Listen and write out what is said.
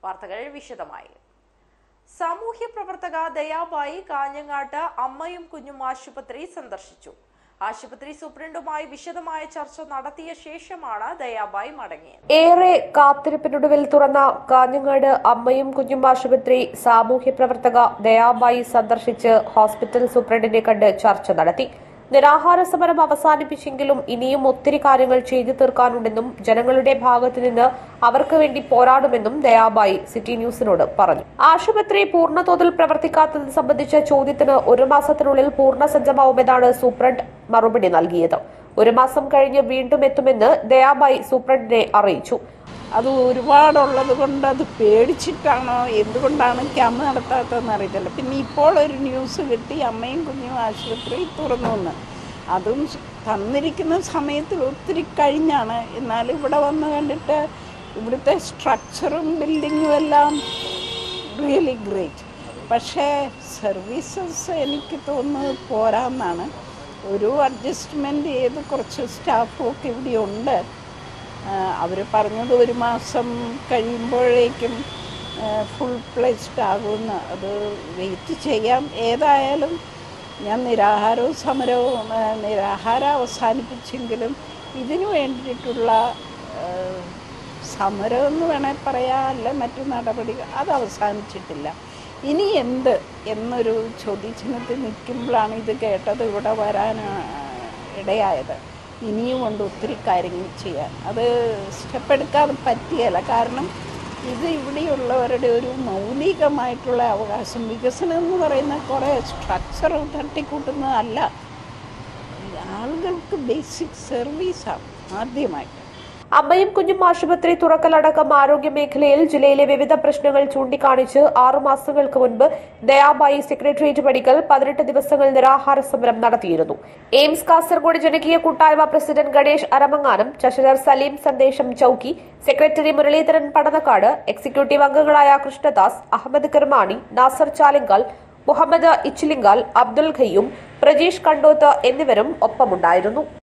വാർത്തകൾ വിശദമായി സാമൂഹ്യ പ്രവർത്തക ദയാബായി കാഞ്ഞങ്ങാട്ട് അമ്മയും കുഞ്ഞും ആശുപത്രി സന്ദർശിച്ചു ആശുപത്രി സൂപ്രണ്ടുമായി വിശദമായ ചർച്ച നടത്തിയ ശേഷമാണ് ദയാബായി മടങ്ങിയത് ഏറെ കാത്തിരിപ്പിനൊടുവിൽ തുറന്ന കാഞ്ഞങ്ങാട് അമ്മയും കുഞ്ഞും ആശുപത്രി സാമൂഹ്യ പ്രവർത്തക ദയാബായി സന്ദർശിച്ച് ഹോസ്പിറ്റൽ സൂപ്രണ്ടിനെ കണ്ട് ചർച്ച നടത്തി നിരാഹാര സമരം അവസാനിപ്പിച്ചെങ്കിലും ഇനിയും ഒത്തിരി കാര്യങ്ങൾ ചെയ്തു തീർക്കാനുണ്ടെന്നും ജനങ്ങളുടെ ഭാഗത്തു നിന്ന് അവർക്ക് വേണ്ടി പോരാടുമെന്നും ദയാബായി സിറ്റി ന്യൂസിനോട് പറഞ്ഞു ആശുപത്രി പൂർണ്ണതോതിൽ പ്രവർത്തിക്കാത്തത് സംബന്ധിച്ച ചോദ്യത്തിന് ഒരു മാസത്തിനുള്ളിൽ പൂർണ്ണ സജ്ജമാവുമെന്നാണ് സൂപ്രണ്ട് മറുപടി നൽകിയത് ഒരു മാസം കഴിഞ്ഞ് വീണ്ടും എത്തുമെന്ന് ദയാബായി സൂപ്രണ്ടിനെ അറിയിച്ചു അത് ഒരുപാടുള്ളത് കൊണ്ട് അത് പേടിച്ചിട്ടാണോ എന്തുകൊണ്ടാണ് ക്യാമ്പ് നടത്താത്തതെന്ന് അറിയത്തില്ല പിന്നെ ഇപ്പോൾ ഒരു ന്യൂസ് കിട്ടി അമ്മയും കുഞ്ഞും ആശുപത്രി തുറന്നു എന്ന് അതും സ് തന്നിരിക്കുന്ന സമയത്തിൽ ഒത്തിരി കഴിഞ്ഞാണ് എന്നാൽ ഇവിടെ വന്ന് കണ്ടിട്ട് ഇവിടുത്തെ സ്ട്രക്ചറും ബിൽഡിങ്ങും എല്ലാം റിയലി ഗ്രേറ്റ് പക്ഷേ സർവീസസ് എനിക്ക് തോന്നുന്നത് പോരാന്നാണ് ഒരു അഡ്ജസ്റ്റ്മെൻറ്റ് ചെയ്ത് കുറച്ച് സ്റ്റാഫും ഒക്കെ ഇവിടെ ഉണ്ട് അവർ പറഞ്ഞത് ഒരു മാസം കഴിയുമ്പോഴേക്കും ഫുൾ പ്ലേസ്ഡ് ആകുമെന്ന് അത് വെയിറ്റ് ചെയ്യാം ഏതായാലും ഞാൻ നിരാഹാരവും സമരവും ആ, നിരാഹാരം അവസാനിപ്പിച്ചെങ്കിലും ഇതിനു വേണ്ടിയിട്ടുള്ള ആ, സമരം എന്ന് വേണേൽ പറയാം അല്ല മറ്റു നടപടികൾ അത് അവസാനിച്ചിട്ടില്ല ഇനി എന്ത് എന്നൊരു ചോദ്യചിഹ്നത്തിൽ നിൽക്കുമ്പോഴാണ് ഇത് കേട്ടത് ഇവിടെ വരാൻ ആ, ഇടയായത് ഇനിയും ഉണ്ട് ഒത്തിരി കാര്യങ്ങൾ ചെയ്യാൻ അത് സ്റ്റെപ്പ് എടുക്കാതെ പറ്റിയല്ല കാരണം ഇത് ഇവിടെയുള്ളവരുടെ ഒരു മൗലികമായിട്ടുള്ള അവകാശം വികസനം എന്ന് പറയുന്ന കുറേ സ്ട്രക്ചർ തട്ടിക്കൂട്ടുന്നതല്ല ആളുകൾക്ക് ബേസിക് സർവീസാണ് ആദ്യമായിട്ട് അമ്മയും കുഞ്ഞും ആശുപത്രി തുറക്കലടക്കം ആരോഗ്യ മേഖലയിൽ ജില്ലയിലെ വിവിധ പ്രശ്നങ്ങൾ ചൂണ്ടിക്കാണിച്ച് ആറു മാസങ്ങൾക്ക് മുൻപ് ദയാബായി സെക്രട്ടേറിയറ്റ് പടിക്കൽ പതിനെട്ട് ദിവസങ്ങൾ നിരാഹാര സമരം നടത്തിയിരുന്നു എയിംസ് കാസർഗോഡ് ജനകീയ കൂട്ടായ്മ president Ganesh Aramanganam treasurer Saleem Sandesham Chowki secretary Muraleedharan Padannakkad executive അംഗങ്ങളായ കൃഷ്ണദാസ് അഹമ്മദ് കർമാണി നാസർ ചാലിങ്കാൽ മുഹമ്മദ് ഇച്ചിലിങ്കാൽ അബ്ദുൽ ഖയ്യൂം പ്രജീഷ് കണ്ടോത്ത് എന്നിവരും ഒപ്പമുണ്ടായിരുന്നു